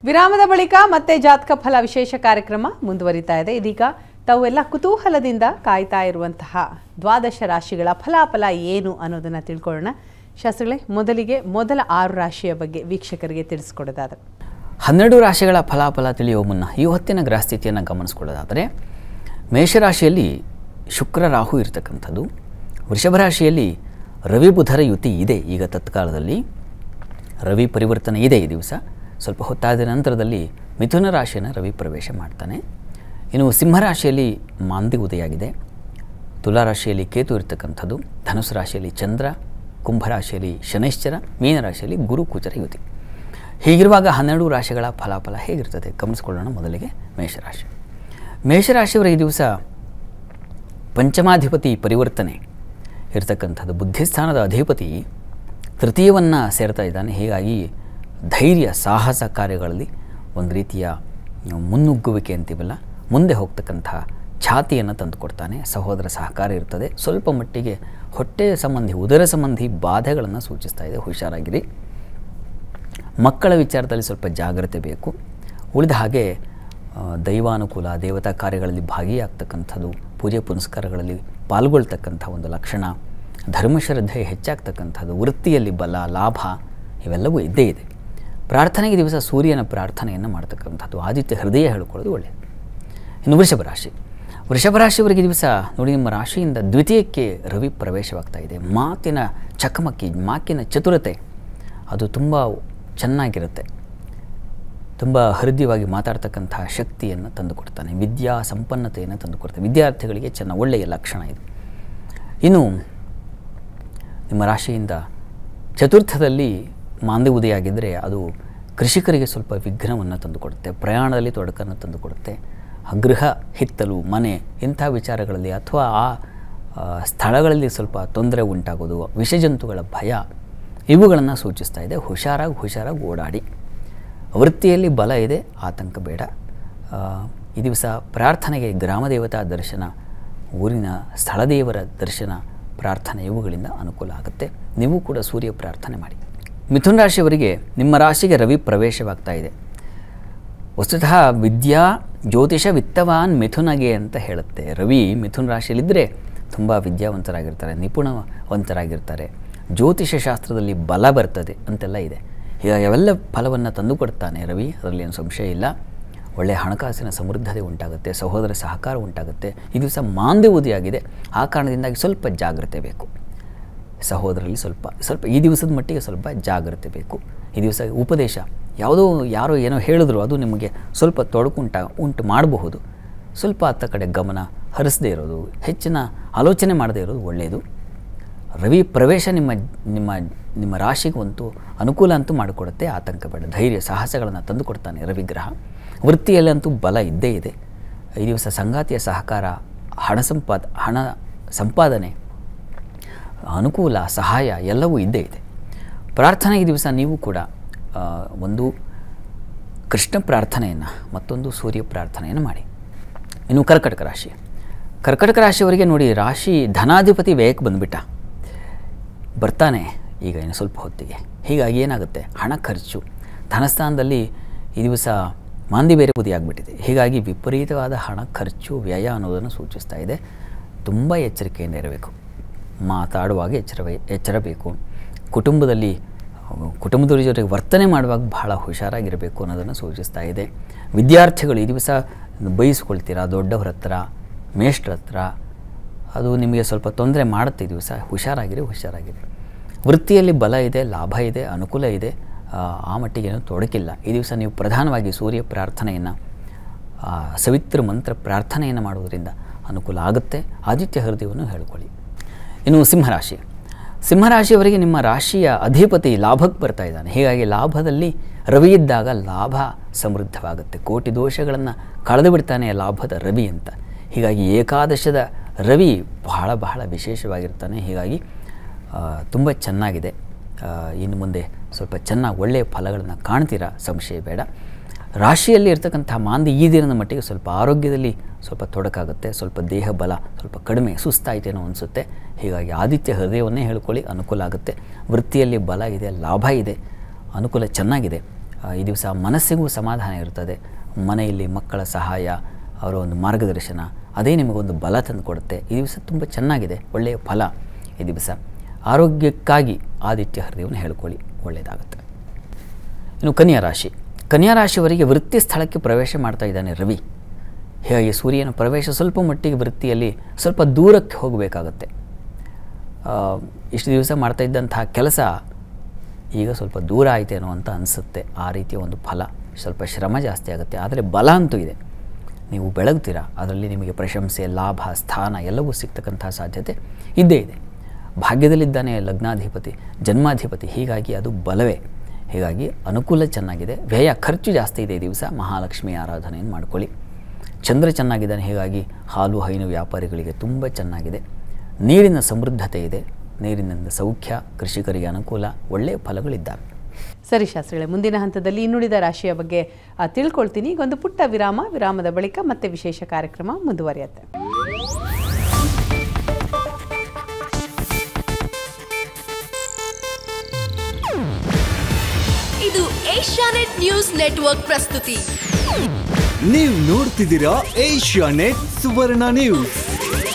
ವಿರಾಮದ ಬಳಿಕ ಮತ್ತೆ ಜಾತಕ ಫಲ ವಿಶೇಷ ಕಾರ್ಯಕ್ರಮ ಮುಂದುವರಿತಾ ಇದೆ ಇದೀಗ ತಾವೆಲ್ಲ ಕುತೂಹಲದಿಂದ ಕಾಯ್ತಾ ಇರುವಂತಹ ದ್ವಾದಶ ರಾಶಿಗಳ ಫಲಾಫಲ ಏನು ಅನ್ನೋದನ್ನ ತಿಳ್ಕೊಳ್ಳೋಣ ಶಾಸ್ತ್ರಗಳೇ ಮೊದಲಿಗೆ ಮೊದಲ ಆರು ರಾಶಿಯ ಬಗ್ಗೆ ವೀಕ್ಷಕರಿಗೆ ತಿಳಿಸ್ಕೊಡೋದಾದ್ರೆ ಹನ್ನೆರಡು ರಾಶಿಗಳ ಫಲಾಫಲ ತಿಳಿಯುವ ಮುನ್ನ ಈ ಹೊತ್ತಿನ ಗ್ರಹಸ್ಥಿತಿಯನ್ನು ಗಮನಿಸ್ಕೊಳ್ಳೋದಾದರೆ ಮೇಷರಾಶಿಯಲ್ಲಿ ಶುಕ್ರ ರಾಹು ಇರತಕ್ಕಂಥದ್ದು ವೃಷಭ ರಾಶಿಯಲ್ಲಿ ರವಿ ಬುಧರ ಯುತಿ ಇದೆ ಈಗ ತತ್ಕಾಲದಲ್ಲಿ ರವಿ ಪರಿವರ್ತನೆ ಇದೆ ಈ ದಿವಸ ಸ್ವಲ್ಪ ಹೊತ್ತಾದ ನಂತರದಲ್ಲಿ ಮಿಥುನ ರಾಶಿಯನ್ನು ರವಿ ಪ್ರವೇಶ ಮಾಡ್ತಾನೆ ಇನ್ನು ಸಿಂಹರಾಶಿಯಲ್ಲಿ ಮಾಂದಿ ಉದಯಾಗಿದೆ ತುಲಾ ರಾಶಿಯಲ್ಲಿ ಕೇತು ಇರತಕ್ಕಂಥದ್ದು ಧನುಸು ರಾಶಿಯಲ್ಲಿ ಚಂದ್ರ ಕುಂಭರಾಶಿಯಲ್ಲಿ ಶನೈಶ್ಚರ ಮೀನರಾಶಿಯಲ್ಲಿ ಗುರು ಕುಚರ ಯುತಿ ಹೀಗಿರುವಾಗ ಹನ್ನೆರಡು ರಾಶಿಗಳ ಫಲಾಫಲ ಹೇಗಿರ್ತದೆ ಗಮನಿಸ್ಕೊಳ್ಳೋಣ ಮೊದಲಿಗೆ ಮೇಷರಾಶಿ ಮೇಷರಾಶಿಯವರ ಈ ದಿವಸ ಪಂಚಮಾಧಿಪತಿ ಪರಿವರ್ತನೆ ಇರತಕ್ಕಂಥದ್ದು ಬುದ್ಧಿಸ್ಥಾನದ ಅಧಿಪತಿ ತೃತೀಯವನ್ನು ಸೇರ್ತಾ ಇದ್ದಾನೆ ಹೀಗಾಗಿ ಧೈರ್ಯ ಸಾಹಸ ಕಾರ್ಯಗಳಲ್ಲಿ ಒಂದು ರೀತಿಯ ಮುನ್ನುಗ್ಗುವಿಕೆ ಅಂತೀವಲ್ಲ ಮುಂದೆ ಹೋಗ್ತಕ್ಕಂಥ ಛಾತಿಯನ್ನು ತಂದುಕೊಡ್ತಾನೆ ಸಹೋದರ ಸಹಕಾರ ಇರ್ತದೆ ಸ್ವಲ್ಪ ಮಟ್ಟಿಗೆ ಹೊಟ್ಟೆ ಸಂಬಂಧಿ ಉದರ ಸಂಬಂಧಿ ಬಾಧೆಗಳನ್ನು ಸೂಚಿಸ್ತಾ ಇದೆ ಹುಷಾರಾಗಿರಿ ಮಕ್ಕಳ ವಿಚಾರದಲ್ಲಿ ಸ್ವಲ್ಪ ಜಾಗ್ರತೆ ಬೇಕು ಉಳಿದ ಹಾಗೆ ಆ, ದೈವಾನುಕೂಲ ದೇವತಾ ಕಾರ್ಯಗಳಲ್ಲಿ ಭಾಗಿಯಾಗ್ತಕ್ಕಂಥದ್ದು ಪೂಜೆ ಪುನಸ್ಕಾರಗಳಲ್ಲಿ ಪಾಲ್ಗೊಳ್ತಕ್ಕಂಥ ಒಂದು ಲಕ್ಷಣ ಧರ್ಮಶ್ರದ್ಧೆ ಹೆಚ್ಚಾಗ್ತಕ್ಕಂಥದ್ದು ವೃತ್ತಿಯಲ್ಲಿ ಬಲ ಲಾಭ ಇವೆಲ್ಲವೂ ಇದ್ದೇ ಇದೆ ಪ್ರಾರ್ಥನೆಗೆ ದಿವಸ ಸೂರ್ಯನ ಪ್ರಾರ್ಥನೆಯನ್ನು ಮಾಡ್ತಕ್ಕಂಥದ್ದು ಆದಿತ್ಯ ಹೃದಯ ಹೇಳ್ಕೊಳ್ಳೋದು ಒಳ್ಳೆಯದು ಇನ್ನು ವೃಷಭ ರಾಶಿ ವೃಷಭ ರಾಶಿಯವರಿಗೆ ದಿವಸ ನೋಡಿ ನಿಮ್ಮ ರಾಶಿಯಿಂದ ದ್ವಿತೀಯಕ್ಕೆ ರವಿ ಪ್ರವೇಶವಾಗ್ತಾ ಇದೆ ಮಾತಿನ ಚಕಮಕಿ ಮಾತಿನ ಚತುರತೆ ಅದು ತುಂಬ ಚೆನ್ನಾಗಿರುತ್ತೆ ತುಂಬ ಹೃದಯವಾಗಿ ಮಾತಾಡ್ತಕ್ಕಂಥ ಶಕ್ತಿಯನ್ನು ತಂದುಕೊಡ್ತಾನೆ ವಿದ್ಯಾ ಸಂಪನ್ನತೆಯನ್ನು ತಂದುಕೊಡ್ತಾನೆ ವಿದ್ಯಾರ್ಥಿಗಳಿಗೆ ಚೆನ್ನ ಒಳ್ಳೆಯ ಲಕ್ಷಣ ಇದು ಇನ್ನು ನಿಮ್ಮ ರಾಶಿಯಿಂದ ಚತುರ್ಥದಲ್ಲಿ ಮಾಂದಿ ಉದಯಾಗಿದ್ದರೆ ಅದು ಕೃಷಿಕರಿಗೆ ಸ್ವಲ್ಪ ವಿಘ್ನವನ್ನು ತಂದುಕೊಡುತ್ತೆ ಪ್ರಯಾಣದಲ್ಲಿ ತೊಡಕನ್ನು ತಂದುಕೊಡುತ್ತೆ ಗೃಹ ಹಿತ್ತಲು ಮನೆ ಇಂಥ ವಿಚಾರಗಳಲ್ಲಿ ಅಥವಾ ಆ ಆ, ಸ್ಥಳಗಳಲ್ಲಿ ಸ್ವಲ್ಪ ತೊಂದರೆ ಉಂಟಾಗೋದು ವಿಷಜಂತುಗಳ ಭಯ ಇವುಗಳನ್ನು ಸೂಚಿಸ್ತಾ ಇದೆ ಹುಷಾರಾಗಿ ಹುಷಾರಾಗಿ ಓಡಾಡಿ ವೃತ್ತಿಯಲ್ಲಿ ಬಲ ಇದೆ ಆತಂಕ ಬೇಡ ಆ, ಈ ದಿವಸ ಪ್ರಾರ್ಥನೆಗೆ ಗ್ರಾಮದೇವತಾ ದರ್ಶನ ಊರಿನ ಸ್ಥಳದೇವರ ದರ್ಶನ ಪ್ರಾರ್ಥನೆ ಇವುಗಳಿಂದ ಅನುಕೂಲ ಆಗುತ್ತೆ ನೀವು ಕೂಡ ಸೂರ್ಯ ಪ್ರಾರ್ಥನೆ ಮಾಡಿ ಮಿಥುನ ರಾಶಿಯವರಿಗೆ ನಿಮ್ಮ ರಾಶಿಗೆ ರವಿ ಪ್ರವೇಶವಾಗ್ತಾ ಇದೆ ವಸ್ತುತಃ ವಿದ್ಯಾ ಜ್ಯೋತಿಷ ವಿತ್ತವಾನ್ ಮಿಥುನಗೆ ಅಂತ ಹೇಳುತ್ತೆ ರವಿ ಮಿಥುನ ರಾಶಿಯಲ್ಲಿದ್ದರೆ ತುಂಬ ವಿದ್ಯಾವಂತರಾಗಿರ್ತಾರೆ ನಿಪುಣವಂತರಾಗಿರ್ತಾರೆ ಜ್ಯೋತಿಷ ಶಾಸ್ತ್ರದಲ್ಲಿ ಬಲ ಬರ್ತದೆ ಅಂತೆಲ್ಲ ಇದೆ ಹೀಗಾಗಿ ಅವೆಲ್ಲ ಫಲವನ್ನು ತಂದುಕೊಡ್ತಾನೆ ರವಿ ಅದರಲ್ಲಿ ಏನು ಸಂಶಯ ಇಲ್ಲ ಒಳ್ಳೆಯ ಹಣಕಾಸಿನ ಸಮೃದ್ಧತೆ ಉಂಟಾಗುತ್ತೆ ಸಹೋದರ ಸಹಕಾರ ಉಂಟಾಗುತ್ತೆ ಈ ದಿವಸ ಮಾಂದ್ಯವುದಿಯಾಗಿದೆ ಆ ಕಾರಣದಿಂದಾಗಿ ಸ್ವಲ್ಪ ಜಾಗ್ರತೆ ಬೇಕು ಸಹೋದರಲ್ಲಿ ಸ್ವಲ್ಪ ಸ್ವಲ್ಪ ಈ ದಿವಸದ ಮಟ್ಟಿಗೆ ಸ್ವಲ್ಪ ಜಾಗ್ರತೆ ಬೇಕು ಈ ದಿವಸ ಉಪದೇಶ ಯಾವುದೋ ಯಾರೋ ಏನೋ ಹೇಳಿದ್ರು ಅದು ನಿಮಗೆ ಸ್ವಲ್ಪ ತೊಡಕುಂಟ ಉಂಟು ಮಾಡಬಹುದು ಸ್ವಲ್ಪ ಅತ್ತ ಕಡೆ ಗಮನ ಹರಿಸದೇ ಇರೋದು ಹೆಚ್ಚಿನ ಆಲೋಚನೆ ಮಾಡದೇ ಇರೋದು ಒಳ್ಳೆಯದು ರವಿ ಪ್ರವೇಶ ನಿಮ್ಮ ನಿಮ್ಮ ನಿಮ್ಮ ರಾಶಿಗಂತೂ ಅನುಕೂಲ ಅಂತೂ ಮಾಡಿಕೊಡುತ್ತೆ ಆತಂಕ ಬೇಡ ಧೈರ್ಯ ಸಾಹಸಗಳನ್ನು ತಂದುಕೊಡ್ತಾನೆ ರವಿಗ್ರಹ ವೃತ್ತಿಯಲ್ಲಂತೂ ಬಲ ಇದ್ದೇ ಇದೆ ಈ ದಿವಸ ಸಂಗಾತಿಯ ಸಹಕಾರ ಹಣ ಸಂಪಾದ ಹಣ ಸಂಪಾದನೆ ಅನುಕೂಲ ಸಹಾಯ ಎಲ್ಲವೂ ಇದ್ದೇ ಇದೆ ಪ್ರಾರ್ಥನೆಗೆ ದಿವಸ ನೀವು ಕೂಡ ಆ, ಒಂದು ಕೃಷ್ಣ ಪ್ರಾರ್ಥನೆಯನ್ನು ಮತ್ತೊಂದು ಸೂರ್ಯ ಪ್ರಾರ್ಥನೆಯನ್ನು ಮಾಡಿ ಇನ್ನು ಕರ್ಕಟಕ ರಾಶಿ ಕರ್ಕಟಕ ರಾಶಿಯವರಿಗೆ ನೋಡಿ ರಾಶಿ ಧನಾಧಿಪತಿ ವ್ಯಯಕ್ಕೆ ಬಂದುಬಿಟ್ಟ ಬರ್ತಾನೆ ಈಗ ಇನ್ನು ಸ್ವಲ್ಪ ಹೊತ್ತಿಗೆ ಹೀಗಾಗಿ ಏನಾಗುತ್ತೆ ಹಣ ಖರ್ಚು ಧನಸ್ಥಾನದಲ್ಲಿ ಈ ದಿವಸ ಮಾಂದಿ ಬೇರೆ ಬುದಿಯಾಗ್ಬಿಟ್ಟಿದೆ ಹೀಗಾಗಿ ವಿಪರೀತವಾದ ಹಣ ಖರ್ಚು ವ್ಯಯ ಅನ್ನೋದನ್ನು ಸೂಚಿಸ್ತಾ ಇದೆ ತುಂಬ ಎಚ್ಚರಿಕೆಯಿಂದ ಇರಬೇಕು ಮಾತಾಡುವಾಗ ಎಚ್ಚರ ಎಚ್ಚರಬೇಕು ಕುಟುಂಬದಲ್ಲಿ ಅಹ್, ಕುಟುಂಬದವ್ರ ಜೊತೆಗೆ ವರ್ತನೆ ಮಾಡುವಾಗ ಬಹಳ ಹುಷಾರಾಗಿರಬೇಕು ಅನ್ನೋದನ್ನು ಸೂಚಿಸ್ತಾ ಇದೆ ವಿದ್ಯಾರ್ಥಿಗಳು ಈ ದಿವಸ ಬಯಸ್ಕೊಳ್ತೀರಾ ದೊಡ್ಡವ್ರ ಹತ್ರ ಮೇಷ್ಟ್ರ ಹತ್ರ ಅದು ನಿಮಗೆ ಸ್ವಲ್ಪ ತೊಂದರೆ ಮಾಡುತ್ತೆ ಈ ದಿವಸ ಹುಷಾರಾಗಿರಿ ಹುಷಾರಾಗಿರಿ ವೃತ್ತಿಯಲ್ಲಿ ಬಲ ಇದೆ ಲಾಭ ಇದೆ ಅನುಕೂಲ ಇದೆ ಆ, ಆ ಮಟ್ಟಿಗೇನು ತೊಡಕಿಲ್ಲ ಈ ದಿವಸ ನೀವು ಪ್ರಧಾನವಾಗಿ ಸೂರ್ಯ ಪ್ರಾರ್ಥನೆಯನ್ನು ಆ, ಸವಿತ್ರ ಮಂತ್ರ ಪ್ರಾರ್ಥನೆಯನ್ನು ಮಾಡುವುದರಿಂದ ಅನುಕೂಲ ಆಗುತ್ತೆ ಆದಿತ್ಯ ಹೃದಯವನ್ನು ಹೇಳ್ಕೊಳ್ಳಿ ಇನ್ನು ಸಿಂಹರಾಶಿ ಸಿಂಹರಾಶಿಯವರಿಗೆ ನಿಮ್ಮ ರಾಶಿಯ ಅಧಿಪತಿ ಲಾಭಕ್ಕೆ ಬರ್ತಾ ಇದ್ದಾನೆ ಹೀಗಾಗಿ ಲಾಭದಲ್ಲಿ ರವಿ ಇದ್ದಾಗ ಲಾಭ ಸಮೃದ್ಧವಾಗುತ್ತೆ ಕೋಟಿ ದೋಷಗಳನ್ನು ಕಳೆದು ಬಿಡ್ತಾನೆ ಲಾಭದ ರವಿ ಅಂತ ಹೀಗಾಗಿ ಏಕಾದಶದ ರವಿ ಬಹಳ ಬಹಳ ವಿಶೇಷವಾಗಿರ್ತಾನೆ ಹೀಗಾಗಿ ತುಂಬ ಚೆನ್ನಾಗಿದೆ ಆ, ಇನ್ನು ಮುಂದೆ ಸ್ವಲ್ಪ ಚೆನ್ನಾಗಿ ಒಳ್ಳೆಯ ಫಲಗಳನ್ನು ಕಾಣ್ತೀರಾ ಸಂಶಯ ಬೇಡ ರಾಶಿಯಲ್ಲಿ ಇರ್ತಕ್ಕಂಥ ಮಾಂದಿ ಈ ದಿನದ ಮಟ್ಟಿಗೆ ಸ್ವಲ್ಪ ಆರೋಗ್ಯದಲ್ಲಿ ಸ್ವಲ್ಪ ತೊಡಕಾಗುತ್ತೆ ಸ್ವಲ್ಪ ದೇಹ ಬಲ ಸ್ವಲ್ಪ ಕಡಿಮೆ ಸುಸ್ತಾಯ್ತೇನೋ ಅನಿಸುತ್ತೆ ಹೀಗಾಗಿ ಆದಿತ್ಯ ಹೃದಯವನ್ನೇ ಹೇಳ್ಕೊಳ್ಳಿ ಅನುಕೂಲ ಆಗುತ್ತೆ ವೃತ್ತಿಯಲ್ಲಿ ಬಲ ಇದೆ ಲಾಭ ಇದೆ ಅನುಕೂಲ ಚೆನ್ನಾಗಿದೆ ಆ, ಈ ದಿವಸ ಮನಸ್ಸಿಗೂ ಸಮಾಧಾನ ಇರ್ತದೆ ಮನೆಯಲ್ಲಿ ಮಕ್ಕಳ ಸಹಾಯ ಅವರ ಒಂದು ಮಾರ್ಗದರ್ಶನ ಅದೇ ನಿಮಗೊಂದು ಬಲ ತಂದು ಕೊಡುತ್ತೆ ಈ ದಿವಸ ತುಂಬ ಚೆನ್ನಾಗಿದೆ ಒಳ್ಳೆಯ ಫಲ ಈ ದಿವಸ ಆರೋಗ್ಯಕ್ಕಾಗಿ ಆದಿತ್ಯ ಹೃದಯವನ್ನು ಹೇಳ್ಕೊಳ್ಳಿ ಒಳ್ಳೆಯದಾಗುತ್ತೆ ಇನ್ನು ಕನ್ಯಾ ರಾಶಿ ಕನ್ಯಾ ರಾಶಿಯವರಿಗೆ ವೃತ್ತಿ ಸ್ಥಳಕ್ಕೆ ಪ್ರವೇಶ ಮಾಡ್ತಾ ಇದ್ದಾನೆ ರವಿ ಹೀಗಾಗಿ ಸೂರ್ಯನ ಪ್ರವೇಶ ಸ್ವಲ್ಪ ಮಟ್ಟಿಗೆ ವೃತ್ತಿಯಲ್ಲಿ ಸ್ವಲ್ಪ ದೂರಕ್ಕೆ ಹೋಗಬೇಕಾಗತ್ತೆ ಆ, ಇಷ್ಟು ದಿವಸ ಮಾಡ್ತಾ ಇದ್ದಂತಹ ಕೆಲಸ ಈಗ ಸ್ವಲ್ಪ ದೂರ ಆಯ್ತೇನೋ ಅಂತ ಅನಿಸುತ್ತೆ ಆ ರೀತಿಯ ಒಂದು ಫಲ ಸ್ವಲ್ಪ ಶ್ರಮ ಜಾಸ್ತಿ ಆಗುತ್ತೆ ಆದರೆ ಬಲ ಅಂತೂ ಇದೆ ನೀವು ಬೆಳಗ್ತೀರಾ ಅದರಲ್ಲಿ ನಿಮಗೆ ಪ್ರಶಂಸೆ ಲಾಭ ಸ್ಥಾನ ಎಲ್ಲವೂ ಸಿಗ್ತಕ್ಕಂತಹ ಸಾಧ್ಯತೆ ಇದ್ದೇ ಇದೆ ಭಾಗ್ಯದಲ್ಲಿದ್ದಾನೆ ಲಗ್ನಾಧಿಪತಿ ಜನ್ಮಾಧಿಪತಿ ಹೀಗಾಗಿ ಅದು ಬಲವೇ ಹೀಗಾಗಿ ಅನುಕೂಲ ಚೆನ್ನಾಗಿದೆ ವ್ಯಯ ಖರ್ಚು ಜಾಸ್ತಿ ಇದೆ ಈ ದಿವಸ ಮಹಾಲಕ್ಷ್ಮಿ ಆರಾಧನೆಯನ್ನು ಮಾಡ್ಕೊಳ್ಳಿ ಚಂದ್ರ ಚೆನ್ನಾಗಿದ್ದಾನೆ ಹೀಗಾಗಿ ಹಾಲು ಹೈನು ವ್ಯಾಪಾರಿಗಳಿಗೆ ತುಂಬ ಚೆನ್ನಾಗಿದೆ ನೀರಿನ ಸಮೃದ್ಧತೆ ಇದೆ ನೀರಿನಿಂದ ಸೌಖ್ಯ ಕೃಷಿಕರಿಗೆ ಅನುಕೂಲ ಒಳ್ಳೆಯ ಫಲಗಳಿದ್ದಾವೆ ಸರಿ ಶಾಸ್ತ್ರಿಗಳೇ ಮುಂದಿನ ಹಂತದಲ್ಲಿ ಇನ್ನುಳಿದ ರಾಶಿಯ ಬಗ್ಗೆ ಆ, ತಿಳ್ಕೊಳ್ತೀನಿ ಈಗ ಒಂದು ಪುಟ್ಟ ವಿರಾಮ ವಿರಾಮದ ಬಳಿಕ ಮತ್ತೆ ವಿಶೇಷ ಕಾರ್ಯಕ್ರಮ ಮುಂದುವರಿಯುತ್ತೆ ಇದು ಏಷ್ಯಾನೆಟ್ ನ್ಯೂಸ್ ನೆಟ್ವರ್ಕ್ ಪ್ರಸ್ತುತಿ ನೀವು ನೋಡ್ತಿದ್ದೀರಾ ಏಷ್ಯಾ ನೆಟ್ ಸುವರ್ಣ ನ್ಯೂಸ್